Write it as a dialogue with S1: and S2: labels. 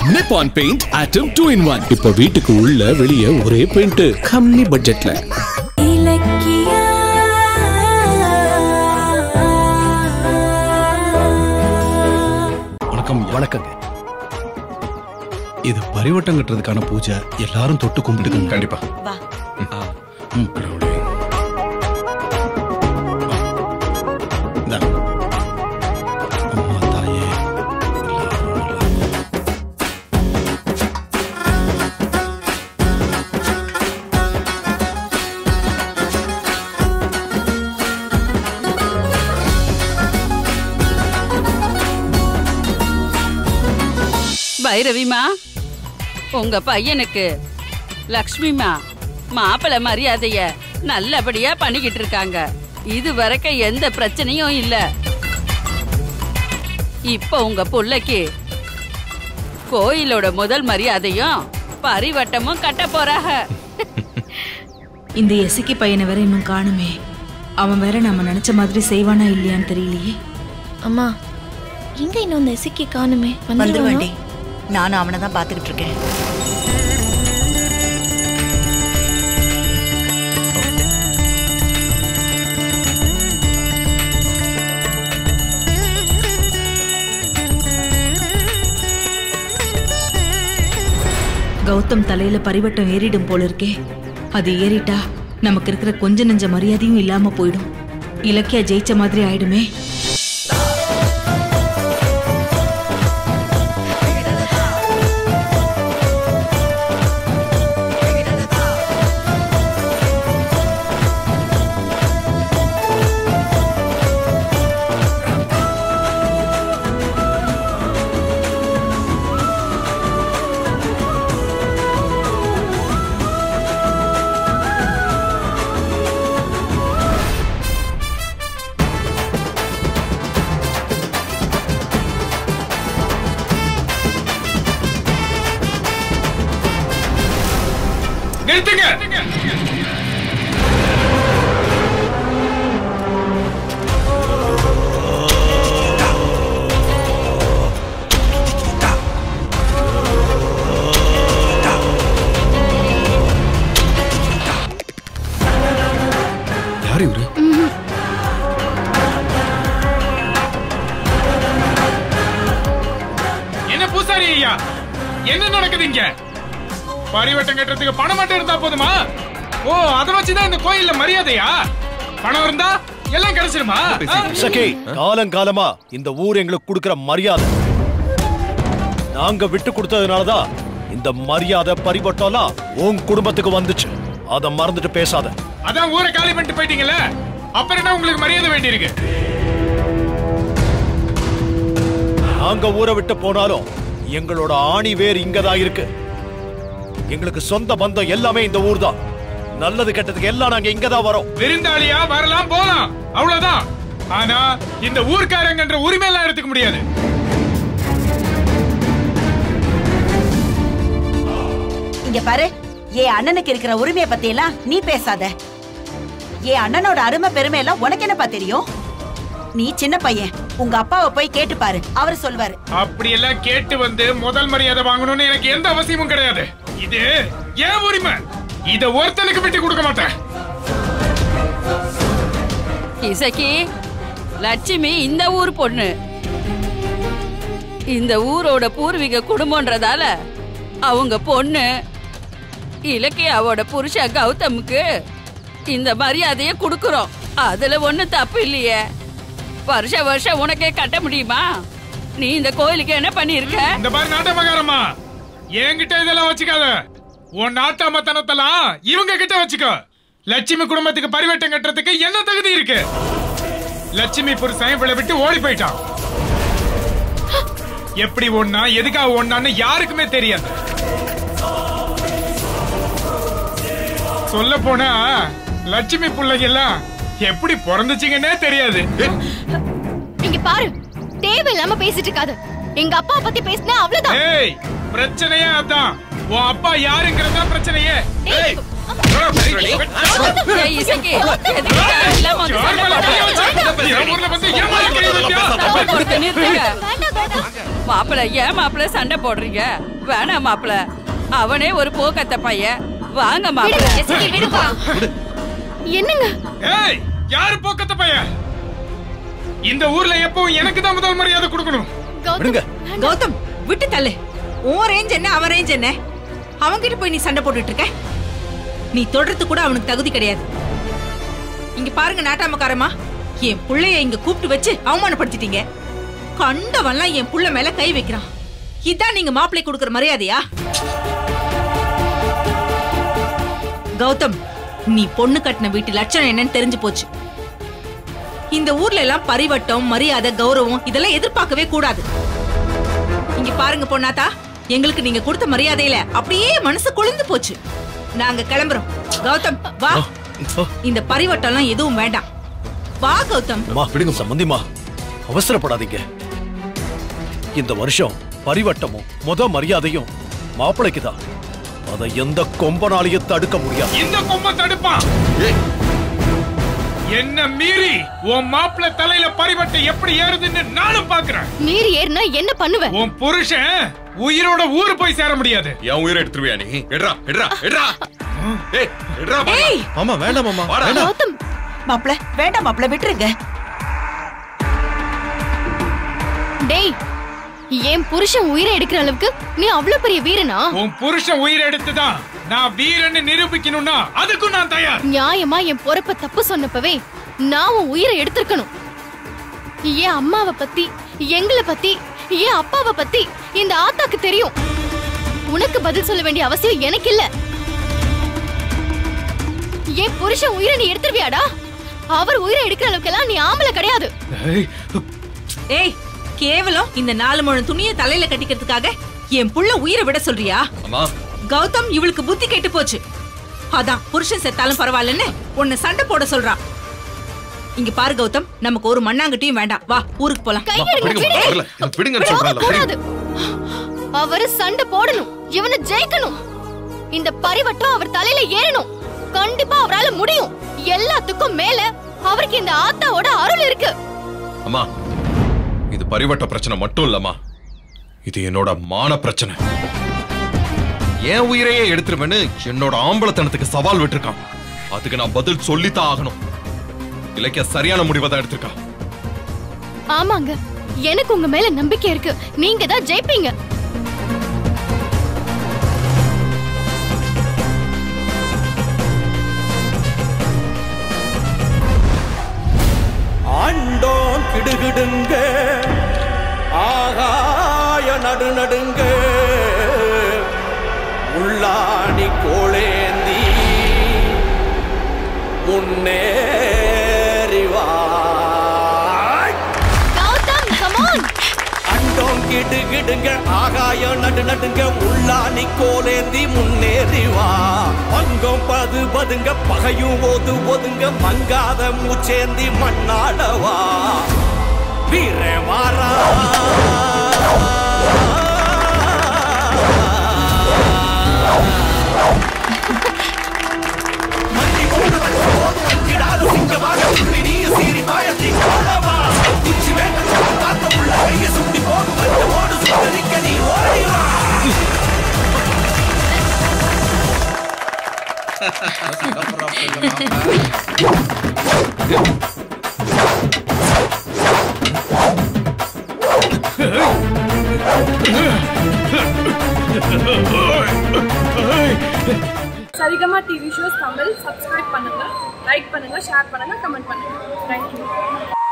S1: நிப்பான் paint ஆட்டம் two in one இப்போ வீட்டுக்கு உள்ள வெளியே ஒரே பெயிண்ட் கம்மி பட்ஜெட்ல
S2: இலக்கியா
S3: வணக்கம் வணக்கங்க இது பரிவட்டம் கட்டுறதுக்கான பூஜை எல்லாரும் தொட்டு கும்பிட்டுக்கங்க கண்டிப்பா
S4: வா
S3: ம், கடவுளே. இந்தாங்க. அம்மா, தாயே, எல்லாரும் நல்லா
S5: பைரவிமா உங்க பையனுக்கு லக்ஷ்மிமா மாப்பிள்ளை மரியாதைய நல்லபடியா பண்ணிக்கிட்டு இருக்காங்க இது வரைக்கும் எந்த பிரச்சனையும் இல்ல இப்ப உங்க புள்ளைக்கு கோயிலோட முதல் மரியாதையும் பரிவட்டமும் கட்ட போறாங்க
S6: இந்த எசக்கி பையனை வேற இன்னும் காணுமே அவன் வேற நம்ம நினைச்ச மாதிரி செய்வானா இல்லையான்னு தெரியலையே
S7: அம்மா எங்க இன்னும் அந்த இசைக்கு காணுமே
S4: வந்துருவாண்டி நானும் அவனை தான் பாத்துக்கிட்டு இருக்கேன்
S6: கௌதம் தலையில பரிவட்டம் ஏறிடும் போல இருக்கே அது ஏறிட்டா நமக்கு இருக்கிற கொஞ்ச நெஞ்ச மரியாதையும் இல்லாம போயிடும் இலக்கியா ஜெயிச்ச மாதிரி ஆயிடுமே
S8: நிறுத்துங்க
S3: யார் இவரு
S8: என்ன பூசாரி ஐயா என்ன நடக்குது இங்க பரிவட்டம் கட்டுறதுக்கு பணம் மட்டும் இருந்தா போதுமா ஓ அத வச்சுதான் இந்த கோயில்ல மரியாதையா பணம் இருந்தா எல்லாம் கிடைச்சிருமா ஆ?
S9: சகி காலங்காலமா இந்த ஊர் எங்களுக்கு கொடுக்கிற மரியாதை நாங்க விட்டு கொடுத்ததுனாலதான் இந்த மரியாதை பரிவட்டம்லாம் உன் குடும்பத்துக்கு வந்துச்சு அத மறந்துட்டு பேசாத
S8: அதான் ஊரை காலி பண்ணிட்டு போயிட்டீங்கல்ல அப்புறம் என்ன உங்களுக்கு மரியாதை வேண்டியிருக்கு
S9: நாங்க ஊரை விட்டு போனாலும் எங்களோட ஆணி வேர் இங்கதான் இருக்கு எங்களுக்கு சொந்த பந்தம் எல்லாமே இந்த ஊர் தான் நல்லது கெட்டதுக்கு எல்லாம் நாங்க இங்கதான் வரோம்
S8: விருந்தாளியா வரலாம் போலாம் அவ்வளவுதான் ஆனா இந்த ஊர்க்காரங்கன்ற உரிமை எல்லாம் எடுத்துக்க முடியாது
S4: இங்க பாரு என் அண்ணனுக்கு இருக்கிற உரிமையை பத்தி எல்லாம் நீ பேசாத என் அண்ணனோட அருமை பெருமை எல்லாம் உனக்கு என்னப்பா தெரியும் நீ சின்ன பையன் உங்க அப்பாவை போய் கேட்டு பாரு அவர் சொல்வாரு
S8: அப்படி எல்லாம் கேட்டு வந்து முதல் மரியாதை வாங்கணும்னு எனக்கு எந்த அவசியமும் கிடையாது இது ஏன் உரிமை இத ஒருத்தனுக்கு விட்டு கொடுக்க மாட்டேன்
S5: இசக்கி லட்சுமி இந்த ஊர் பொண்ணு இந்த ஊரோட பூர்வீக குடும்பம்ன்றதால அவங்க பொண்ணு இலக்கியாவோட புருஷன் கௌதமுக்கு இந்த மரியாதைய குடுக்குறோம் அதுல ஒண்ணும் தப்பு இல்லையே வருஷ வருஷம் உனக்கே கட்ட முடியுமா நீ இந்த கோயிலுக்கு என்ன பண்ணிருக்க
S8: இந்த மாதிரி நாட்டமகாரம்மா என்கிட்ட இதெல்லாம் வச்சுக்காத உன் நாட்டாமத்தனத்தெல்லாம் இவங்க கிட்ட வச்சுக்கோ லட்சுமி குடும்பத்துக்கு பரிவட்டம் கட்டுறதுக்கு என்ன தகுதி இருக்கு லட்சுமி புருஷன் இவளை விட்டு ஓடி போயிட்டான் எப்படி ஒண்ணா எதுக்காக ஒண்ணான்னு யாருக்குமே தெரியாது சொல்ல போனா லட்சுமி பிள்ளைங்க எல்லாம் எப்படி பிறந்துச்சுங்கன்னே தெரியாது
S7: இங்க பாரு தேவையில்லாம பேசிட்டு இருக்காத எங்க அப்பா பத்தி பேசினா அவ்வளவுதான்
S8: ஏய் பிரச்சனையே அதான் உன் அப்பா யாருங்கிறது தான் பிரச்சனையே ஏய்,
S5: ஏய், இசக்கி எதுக்கு தேவையில்லாம வந்து சண்டை போடுற?
S8: என் ஊர்ல வந்து ஏன் மேல கை வைப்பியா?
S5: சத்தம் போடுறதை நிறுத்துங்க
S7: வேண்டாம் வேண்டாம்
S5: மாப்பிள ஏன் மாப்பிள சண்டை போடுறீங்க வேணாம் மாப்பிள அவனே ஒரு போக்கத்த பையன் வாங்க மாப்பிள
S7: விடுங்க, ஜெசிகா, விடுப்பா. என்னங்க
S8: ஏய் யாரு போக்கத்த பையன் இந்த ஊர்ல எப்பவும் எனக்கு தான் முதல் மரியாதை கொடுக்கணும்
S9: விடுங்க
S6: கௌதம் விட்டு தள்ளு உன் ரேஞ்ச் என்ன அவன் ரேஞ்ச் என்ன அவன்கிட்ட போய் நீ சண்டை போட்டுட்டு இருக்க நீ தொடர்றது கூட அவனுக்கு தகுதி கிடையாது இங்க பாருங்க நாட்டாமக்காரமா என் புள்ளைய இங்க கூப்பிட்டு வச்சு அவமானப்படுத்திட்டீங்க கண்டவன்லாம் என் புள்ள மேல கை வைக்கிறான் இதான் நீங்க மாப்பிள்ளை கொடுக்கற மரியாதையா கௌதம் நீ பொண்ணு கட்டின வீட்டு லட்சணம் என்னன்னு தெரிஞ்சு போச்சு இந்த ஊர்ல எல்லாம் பரிவட்டம் மரியாதை கௌரவம் இதெல்லாம் எதிர்பார்க்கவே கூடாது இங்க பாருங்க பொண்ணாத்தா எங்களுக்கு நீங்க கொடுத்த மரியாதையில அப்படியே மனசு கொழுந்து போச்சு நாங்க கிளம்புறோம் கௌதம் வா இந்த பரிவட்டம்லாம் எதுவும் வேண்டாம் வா கௌதம்
S9: அம்மா விடுங்க சம்பந்திமா அவசரப்படாதீங்க இந்த வருஷம் பரிவட்டமும் முத மரியாதையும் மாப்பிளைக்கு தான் அதை எந்த கொம்பனாலையும் தடுக்க முடியாது
S8: இந்த கொம்ப தடுப்பான் என்ன மீறி உன் மாப்பிள்ள தலையில பரிவட்டை எப்படி ஏறுதுன்னு நானும் பாக்குறேன்
S7: மீறி ஏறினா என்ன பண்ணுவ
S8: உன் புருஷன் உயிரோட ஊரு போய் சேர முடியாது
S10: என் உயிரை எடுத்துருவியா நீ எடுறா எடுறா எடுறா ஏய் எடுறா
S6: ஏய்
S3: மாமா வேண்டாம் மாமா
S10: வாடா
S7: கௌதம்
S4: மாப்பிள வேண்டாம் மாப்பிள விட்டுருங்க
S7: டேய் என் புருஷன் உயிரை எடுக்கிற அளவுக்கு நீ அவ்வளவு பெரிய வீரனா
S8: உன் புருஷன் உயிரை எடுத்துதான் நான் வீரன்னு நிரூபிக்கணும்னா அதுக்கும் நான் தயார்
S7: நியாயமா என் பொறப்ப தப்பு சொன்னப்பவே நான் உன் உயிரை எடுத்திருக்கணும் என் அம்மாவை பத்தி எங்களை பத்தி என் அப்பாவை பத்தி இந்த ஆத்தாக்கு தெரியும் உனக்கு பதில் சொல்ல வேண்டிய அவசியம் எனக்கு இல்ல என் புருஷன் உயிரை நீ எடுத்துருவியாடா அவர் உயிரை எடுக்கிற அளவுக்கெல்லாம் நீ ஆம்பளை கிடையாது
S6: ஏய் கேவலம் இந்த நாலு முழம் துணியை தலையில கட்டிக்கிறதுக்காக என் புள்ள உயிரை விட சொல்றியா
S10: அம்மா
S6: கௌதம் இவளுக்கு புத்தி கெட்டு போச்சு அதான் புருஷன் செத்தாலும் பரவாயில்லன்னு உன்னை சண்டை போட சொல்றான் இங்க பாரு கௌதம் நமக்கு ஒரு மண்ணாங்கட்டியும் வேண்டாம் வா ஊருக்கு போலாம்
S7: கை எடுங்க
S10: விடுங்க
S7: விடு.
S10: வரல எனக்கு விடுங்கன்னு
S7: போக
S10: சொல்றேன்ல
S7: கூடாது அவரு சண்டை போடணும் இவனை ஜெயிக்கணும் இந்த பரிவட்டம் அவர் தலையில ஏறணும் கண்டிப்பா அவரால முடியும் எல்லாத்துக்கும் மேல அவருக்கு இந்த ஆத்தாவோட அருள் இருக்கு
S10: அம்மா இது பரிவட்ட பிரச்சனை மட்டும் இல்லம்மா இது என்னோட மான பிரச்சனை என் உயிரையே எடுத்துருவேன்னு என்னோட ஆம்பளத்தனத்துக்கு சவால் விட்டுருக்கான் அதுக்கு நான் பதில் சொல்லித்தான் ஆகணும் இலக்கிய சரியான முடிவை தான் எடுத்திருக்கான்
S7: ஆமாங்க எனக்கு உங்க மேல நம்பிக்கை இருக்கு நீங்க தான் ஜெயிப்பீங்க
S11: ஆண்டோம் கிடுகிடுங்க ஆகாய நடுநடுங்க உள்ளாடி கோளேந்தி முன்னேறி வா
S7: கௌதம் கமான்
S11: அண்டோம் கிடுகிடுங்க ஆகாய நடு நடுங்க உள்ளாணி கோலேந்தி முன்னேறி வா பங்கம் பது பதுங்க பகையும் ஓது ஒதுங்க மங்காத மூச்சேந்தி மண்ணாடவா வீர மாறா மண்டி கொண்டு வந்து போது வந்திடாத சிங்கமாக துள்ளி நீ சீறி பாயத்தி கோலவா உச்சி வேண்ட காத்த உள்ள கைய சுட்டி போகும் வந்து ஓடு சுத்தரிக்க நீ ஓடி வா
S12: Saregama TV shows Tamil subscribe பண்ணுங்க லைக் பண்ணுங்க ஷேர் பண்ணுங்க கமெண்ட் பண்ணுங்க தேங்க்யூ